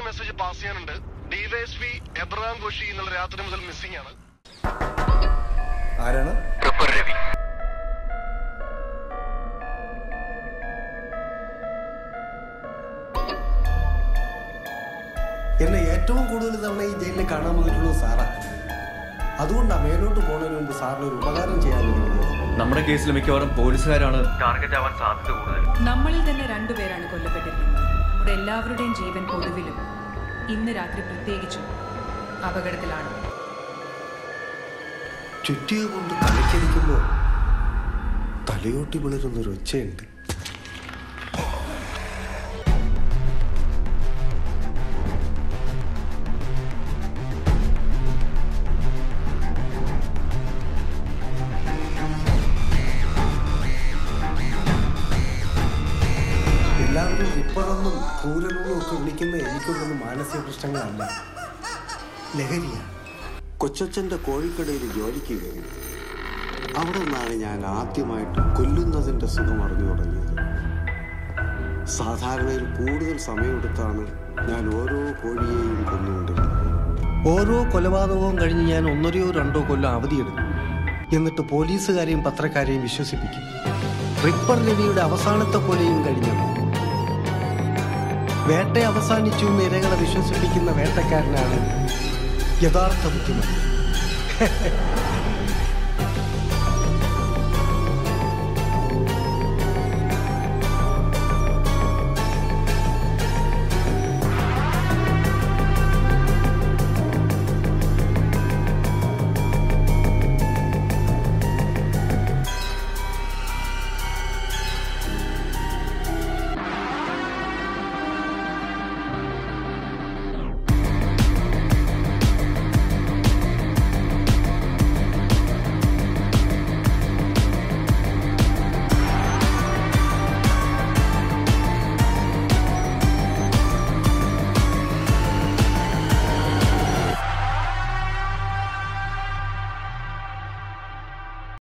message pass ചെയ്യാനുണ്ട് DYSP Abraham Koshy ഇന്നലെ രാത്രി മുതൽ മിസ്സിംഗ് ആണ് ആരാണ് ട്രിപ്പർ രവി എന്നെ ഏറ്റവും കൂടുതൽ തവണ ഈ ജയിലിൽ കാണാൻ വന്നിട്ടുള്ളത് സാറാ അതുകൊണ്ടാണ് മേലോട്ട് പോകുന്നതിന് മുമ്പ് സാറിന് ഒരു ഉപകാരം ചെയ്യാമെന്ന് നമ്മുടെ കേസിൽ മിക്കവാറും പോലീസുകാരാണ് ടാർഗറ്റ് ആവാൻ സാധ്യത കൂടുതൽ നമ്മളിൽ തന്നെ രണ്ടുപേരാണ് കൊല്ലപ്പെട്ടിരിക്കുന്നത് നമ്മുടെ എല്ലാവരുടെയും ജീവൻ പൊതുവിലും ഇന്ന് രാത്രി പ്രത്യേകിച്ചും അപകടത്തിലാണ് ചുറ്റിക കൊണ്ട് തലയ്ക്കടിക്കുമ്പോൾ തലയോട്ടി വിളരുന്നൊരു ഒച്ചയുണ്ട് എല്ലാവരും റിപ്പറെന്നും ക്രൂരനെന്നും ഒക്കെ വിളിക്കുന്ന എനിക്കൊന്നും മാനസിക പ്രശ്നങ്ങളല്ല ലഹരിയാണ് കൊച്ചച്ഛൻ്റെ കോഴിക്കടയിൽ ജോലിക്ക് കയറി അവിടെ നിന്നാണ് ഞാൻ ആദ്യമായിട്ട് കൊല്ലുന്നതിൻ്റെ സുഖം അറിഞ്ഞു തുടങ്ങിയത് സാധാരണയിൽ കൂടുതൽ സമയമെടുത്താണ് ഞാൻ ഓരോ കോഴിയെയും കൊന്നുകൊണ്ടിരുന്നത് ഓരോ കൊലപാതകവും കഴിഞ്ഞ് ഞാൻ ഒന്നരയോ രണ്ടോ കൊല്ലം അവധിയെടുക്കും എന്നിട്ട് പോലീസുകാരെയും പത്രക്കാരെയും വിശ്വസിപ്പിക്കും റിപ്പർ രവിയുടെ അവസാനത്തെ കൊലയും കഴിഞ്ഞത് വേട്ട അവസാനിച്ചു എന്ന് ഇരകളെ വിശ്വസിപ്പിക്കുന്ന വേട്ടക്കാരനാണ് യഥാർത്ഥ ബുദ്ധിമാൻ